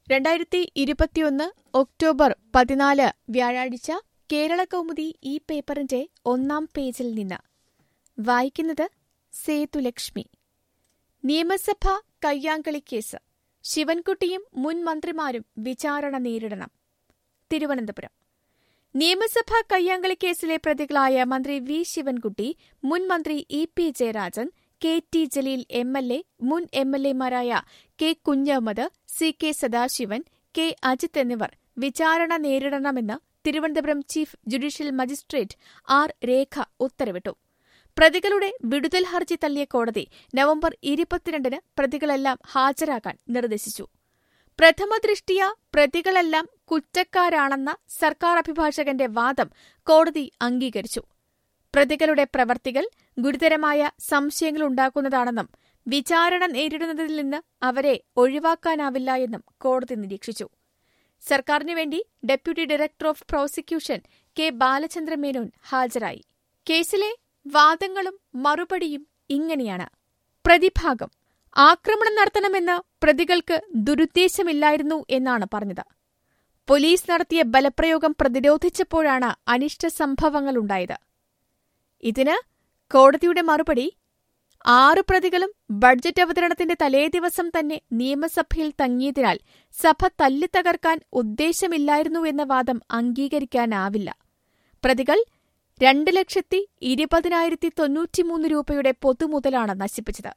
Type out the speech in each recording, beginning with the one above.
രണ്ടായിരത്തി ഇരുപത്തിയൊന്ന് ഒക്ടോബർ പതിനാല് വ്യാഴാഴ്ച കേരള കൗമുദി ഈ പേപ്പറിന്റെ ഒന്നാം പേജിൽ നിന്ന് വായിക്കുന്നത് സേതുലക്ഷ്മി നിയമസഭ കയ്യാങ്കളി കേസ് ശിവൻകുട്ടിയും മുൻ മന്ത്രിമാരും വിചാരണ നേരിടണം തിരുവനന്തപുരം നിയമസഭാ കയ്യാങ്കളി കേസിലെ പ്രതികളായ മന്ത്രി വി ശിവൻകുട്ടി മുൻ മന്ത്രി E P Jayarajan K T Jaleel M L A മുൻ എം എൽ എമാരായ കെ കുഞ്ഞഹമ്മദ് സി കെ സദാശിവൻ കെ അജിത് എന്നിവർ വിചാരണ നേരിടണമെന്ന് Thiruvananthapuram chief judicial magistrate R Rekha ഉത്തരവിട്ടു പ്രതികളുടെ വിടുതൽ ഹർജി തള്ളിയ കോടതി നവംബർ ഇരുപത്തിരണ്ടിന് പ്രതികളെല്ലാം ഹാജരാകാൻ നിർദ്ദേശിച്ചു പ്രഥമദൃഷ്ടിയ പ്രതികളെല്ലാം കുറ്റക്കാരാണെന്ന സർക്കാർ അഭിഭാഷകന്റെ വാദം കോടതി അംഗീകരിച്ചു പ്രതികളുടെ പ്രവർത്തികൾ ഗുരുതരമായ സംശയങ്ങളുണ്ടാക്കുന്നതാണെന്നും വിചാരണ നേരിടുന്നതിൽ നിന്ന് അവരെ ഒഴിവാക്കാനാവില്ല എന്നും കോടതി നിരീക്ഷിച്ചു സർക്കാരിനു വേണ്ടി deputy director of prosecution K Balachandra Menon ഹാജരായി കേസിലെ വാദങ്ങളും മറുപടിയും ഇങ്ങനെയാണ് പ്രതിഭാഗം ആക്രമണം നടത്തണമെന്ന് പ്രതികൾക്ക് ദുരുദ്ദേശമില്ലായിരുന്നു എന്നാണ് പറഞ്ഞത് പോലീസ് നടത്തിയ ബലപ്രയോഗം പ്രതിരോധിച്ചപ്പോഴാണ് അനിഷ്ട സംഭവങ്ങളുണ്ടായത് ഇതിന് കോടതിയുടെ മറുപടി ആറ് പ്രതികളും ബഡ്ജറ്റ് അവതരണത്തിന്റെ തലേദിവസം തന്നെ നിയമസഭയിൽ തങ്ങിയതിനാൽ സഭ തല്ലിത്തകർക്കാൻ ഉദ്ദേശമില്ലായിരുന്നു എന്ന വാദം അംഗീകരിക്കാനാവില്ല പ്രതികൾ രണ്ട് ലക്ഷത്തി ഇരുപതിനായിരത്തി തൊണ്ണൂറ്റിമൂന്ന് രൂപയുടെ പൊതുമുതലാണ് നശിപ്പിച്ചത്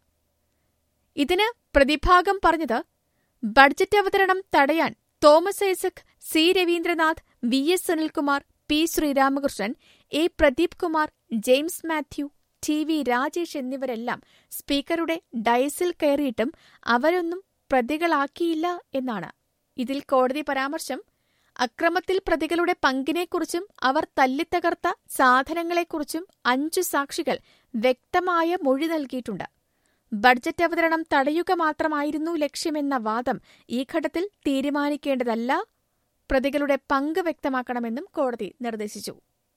ഇതിന് പ്രതിഭാഗം പറഞ്ഞത് ബഡ്ജറ്റ് അവതരണം തടയാൻ തോമസ് ഐസക് സി രവീന്ദ്രനാഥ് വി എസ് സുനിൽകുമാർ പി ശ്രീരാമകൃഷ്ണൻ എ പ്രദീപ് കുമാർ ജെയിംസ് മാത്യു ടി വി രാജേഷ് എന്നിവരെല്ലാം സ്പീക്കറുടെ ഡയസിൽ കയറിയിട്ടും അവരൊന്നും പ്രതികളാക്കിയില്ല എന്നാണ് ഇതിൽ കോടതി പരാമർശം അക്രമത്തിൽ പ്രതികളുടെ പങ്കിനെക്കുറിച്ചും അവർ തല്ലിത്തകർത്ത സാധനങ്ങളെക്കുറിച്ചും അഞ്ചു സാക്ഷികൾ വ്യക്തമായ മൊഴി നൽകിയിട്ടുണ്ട് ബഡ്ജറ്റ് അവതരണം തടയുക മാത്രമായിരുന്നു ലക്ഷ്യമെന്ന വാദം ഈ ഘട്ടത്തിൽ തീരുമാനിക്കേണ്ടതല്ല പ്രതികളുടെ പങ്ക് വ്യക്തമാക്കണമെന്നും കോടതി നിർദ്ദേശിച്ചു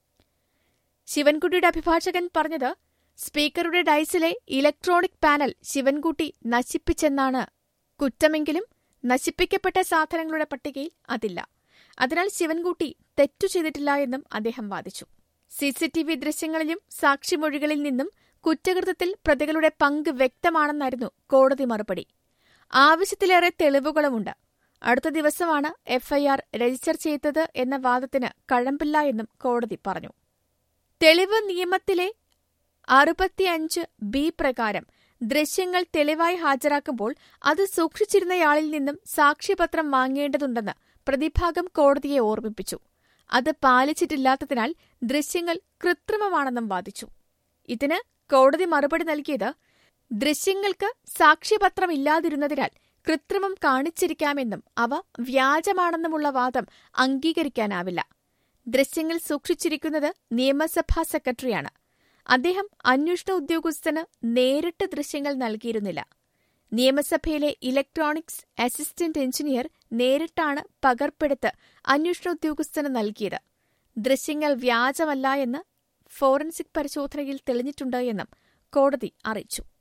ശിവൻകുട്ടിയുടെ അഭിഭാഷകൻ പറഞ്ഞത് സ്പീക്കറുടെ ഡൈസിലെ ഇലക്ട്രോണിക് പാനൽ ശിവൻകുട്ടി നശിപ്പിച്ചെന്നാണ് കുറ്റമെങ്കിലും നശിപ്പിക്കപ്പെട്ട സാധനങ്ങളുടെ പട്ടികയിൽ അതില്ല അതിനാൽ ശിവൻകുട്ടി തെറ്റു ചെയ്തിട്ടില്ല എന്നും അദ്ദേഹം വാദിച്ചു സിസിടിവി ദൃശ്യങ്ങളിലും സാക്ഷിമൊഴികളിൽ നിന്നും കുറ്റകൃത്യത്തിൽ പ്രതികളുടെ പങ്ക് വ്യക്തമാണെന്നായിരുന്നു കോടതി മറുപടി ആവശ്യത്തിലേറെ തെളിവുകളുമുണ്ട് അടുത്ത ദിവസമാണ് എഫ്ഐആർ രജിസ്റ്റർ ചെയ്തത് എന്ന വാദത്തിന് കഴമ്പില്ല എന്നും കോടതി പറഞ്ഞു തെളിവ് നിയമത്തിലെ അറുപത്തിയഞ്ച് ബി പ്രകാരം ദൃശ്യങ്ങൾ തെളിവായി ഹാജരാക്കുമ്പോൾ അത് സൂക്ഷിച്ചിരുന്നയാളിൽ നിന്നും സാക്ഷ്യപത്രം വാങ്ങേണ്ടതുണ്ടെന്ന് പ്രതിഭാഗം കോടതിയെ ഓർമ്മിപ്പിച്ചു അത് പാലിച്ചിട്ടില്ലാത്തതിനാൽ ദൃശ്യങ്ങൾ കൃത്രിമമാണെന്നും വാദിച്ചു ഇതിന് കോടതി മറുപടി നൽകിയത് ദൃശ്യങ്ങൾക്ക് സാക്ഷ്യപത്രമില്ലാതിരുന്നതിനാൽ കൃത്രിമം കാണിച്ചിരിക്കാമെന്നും അവ വ്യാജമാണെന്നുമുള്ള വാദം അംഗീകരിക്കാനാവില്ല ദൃശ്യങ്ങൾ സൂക്ഷിച്ചിരിക്കുന്നത് നിയമസഭാ സെക്രട്ടറിയാണ് അദ്ദേഹം അന്വേഷണ ഉദ്യോഗസ്ഥന് നേരിട്ട് ദൃശ്യങ്ങൾ നൽകിയിരുന്നില്ല നിയമസഭയിലെ ഇലക്ട്രോണിക്സ് അസിസ്റ്റന്റ് എഞ്ചിനീയർ നേരിട്ടാണ് പകർപ്പെടുത്ത് അന്വേഷണ ഉദ്യോഗസ്ഥന് നൽകിയത് ദൃശ്യങ്ങൾ വ്യാജമല്ല എന്ന് ഫോറൻസിക് പരിശോധനയിൽ തെളിഞ്ഞിട്ടുണ്ട് എന്നും കോടതി അറിയിച്ചു